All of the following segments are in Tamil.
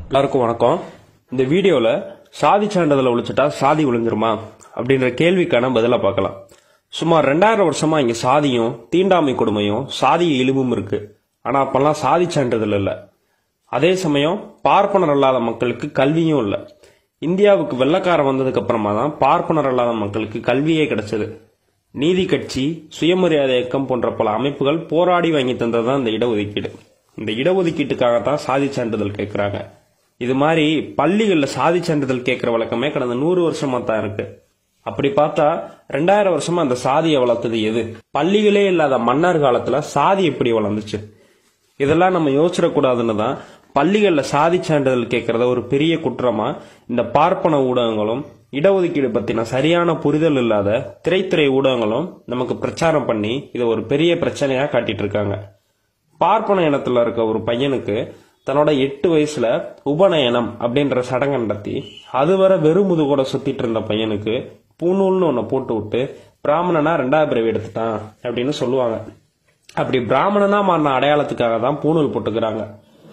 எல்லாருக்கும் வணக்கம் இந்த வீடியோல சாதி சான்றிதழை ஒழிச்சிட்டா சாதி ஒழிஞ்சிருமா அப்படின்ற கேள்விக்கான பதிலா பார்க்கலாம் சுமார் ரெண்டாயிரம் வருஷமா இங்க சாதியும் தீண்டாமை கொடுமையும் சாதிய இழிவும் இருக்கு ஆனா அப்பெல்லாம் சாதி சான்றிதழ் இல்ல அதே சமயம் பார்ப்பனர் அல்லாத மக்களுக்கு கல்வியும் இல்ல இந்தியாவுக்கு வெள்ளக்காரன் வந்ததுக்கு அப்புறமா தான் பார்ப்பனர் அல்லாத மக்களுக்கு கல்வியே கிடைச்சது நீதி கட்சி சுயமரியாதை இயக்கம் போன்ற பல அமைப்புகள் போராடி வாங்கி தந்ததுதான் இந்த இடஒதுக்கீடு இந்த இடஒதுக்கீட்டுக்காகத்தான் சாதி சான்றிதழ் கேட்கறாங்க இது மாதிரி பள்ளிகள்ல சாதி சான்றிதழ் கேட்கிற வழக்கமே கடந்த நூறு வருஷமா தான் இருக்கு அப்படி பார்த்தா ரெண்டாயிரம் வருஷமா அந்த சாதியை வளர்த்தது எது பள்ளிகளே இல்லாத மன்னர் காலத்துல சாதி எப்படி வளர்ந்துச்சு இதெல்லாம் நம்ம யோசிச்சிடக்கூடாதுன்னு தான் பள்ளிகள்ல சாதி சான்றிதழ் கேட்கறத ஒரு பெரிய குற்றமா இந்த பார்ப்பன ஊடகங்களும் இடஒதுக்கீடு பத்தின சரியான புரிதல் இல்லாத திரைத்துறை ஊடகங்களும் நமக்கு பிரச்சாரம் பண்ணி இதை ஒரு பெரிய பிரச்சனையா காட்டிட்டு இருக்காங்க பார்ப்பன இனத்துல இருக்க ஒரு பையனுக்கு தன்னோட எட்டு வயசுல உபநயனம் அப்படின்ற சடங்கு நடத்தி அதுவரை வெறும் முதுகோட சுத்திட்டு இருந்த பையனுக்கு பூநூல்னு ஒன்ன போட்டு விட்டு பிராமணனா ரெண்டாவது பிறவி எடுத்துட்டான் அப்படின்னு சொல்லுவாங்க அப்படி பிராமணனா மாறின அடையாளத்துக்காக தான் பூணூல் போட்டுக்கிறாங்க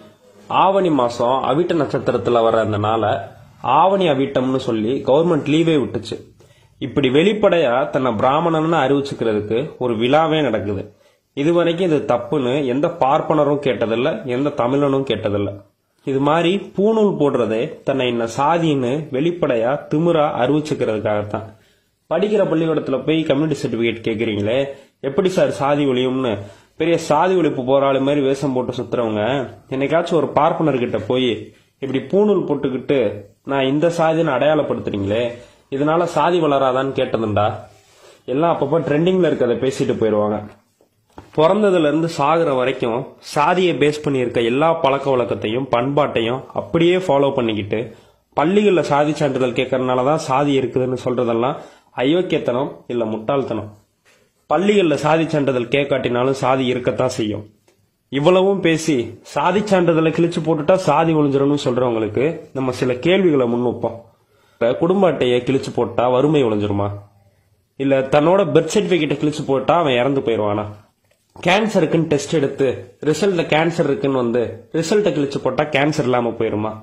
ஆவணி மாசம் அவிட்ட நட்சத்திரத்துல வர அந்த நாளை ஆவணி அவிட்டம்னு சொல்லி கவர்மெண்ட் லீவே விட்டுச்சு இப்படி வெளிப்படையா தன்னை பிராமணன்னு அறிவிச்சுக்கிறதுக்கு ஒரு விழாவே நடக்குது இதுவரைக்கும் இது தப்புன்னு எந்த பார்ப்பனரும் கேட்டதில்ல எந்த தமிழனும் கேட்டதில்ல இது மாதிரி பூணூல் போடுறதே தன்னை இன்ன சாதின்னு வெளிப்படையா திமிரா அறிவிச்சுக்கிறதுக்காகத்தான் படிக்கிற பள்ளிக்கூடத்துல போய் கம்யூனிட்டி சர்டிபிகேட் கேக்குறீங்களே எப்படி சார் சாதி ஒழியும்னு பெரிய சாதி ஒழிப்பு போராளி மாதிரி வேஷம் போட்டு சுத்துறவங்க என்னைக்காச்சும் ஒரு பார்ப்பனர்கிட்ட போய் இப்படி பூணூல் போட்டுக்கிட்டு நான் இந்த சாதின்னு அடையாளப்படுத்துறீங்களே இதனால சாதி வளராதான்னு கேட்டதுண்டா எல்லாம் அப்பப்போ ட்ரெண்டிங்ல இருக்கதை பேசிட்டு போயிடுவாங்க பிறந்ததுல இருந்து சாகுற வரைக்கும் சாதியை பேஸ் பண்ணி இருக்க எல்லா பழக்க வழக்கத்தையும் பண்பாட்டையும் அப்படியே ஃபாலோ பண்ணிக்கிட்டு பள்ளிகளில் சாதி சான்றிதழ் கேட்கறதுனால தான் சாதி இருக்குதுன்னு சொல்றதெல்லாம் அயோக்கியத்தனம் இல்ல முட்டாள்தனம் பள்ளிகளில் சாதி சான்றிதழ் கேட்காட்டினாலும் சாதி இருக்கத்தான் செய்யும் இவ்வளவும் பேசி சாதி சான்றிதழை கிழிச்சு போட்டுட்டா சாதி ஒளிஞ்சிரும்னு சொல்றவங்களுக்கு நம்ம சில கேள்விகளை முன்வைப்போம் இப்ப குடும்ப அட்டையை கிழிச்சு போட்டா வறுமை ஒளிஞ்சிருமா இல்ல தன்னோட பெர்த் சர்டிபிகேட்டை கிழிச்சு போட்டா அவன் இறந்து போயிடுவானா கேன்சருக்குன்னு டெஸ்ட் எடுத்து ரிசல்ட்ல கேன்சர் இருக்குன்னு வந்து ரிசல்ட்டை கிழிச்சு போட்டா கேன்சர் இல்லாம போயிருமா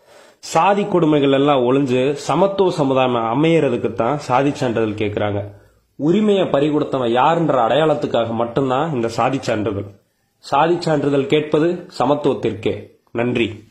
சாதி கொடுமைகள் எல்லாம் ஒளிஞ்சு சமத்துவ சமுதாயம் அமையறதுக்கு தான் சாதி சான்றிதழ் கேட்கறாங்க உரிமையை பறிகொடுத்தவன் யாருன்ற அடையாளத்துக்காக மட்டும்தான் இந்த சாதி சான்றிதழ் சாதி சான்றிதழ் கேட்பது சமத்துவத்திற்கே நன்றி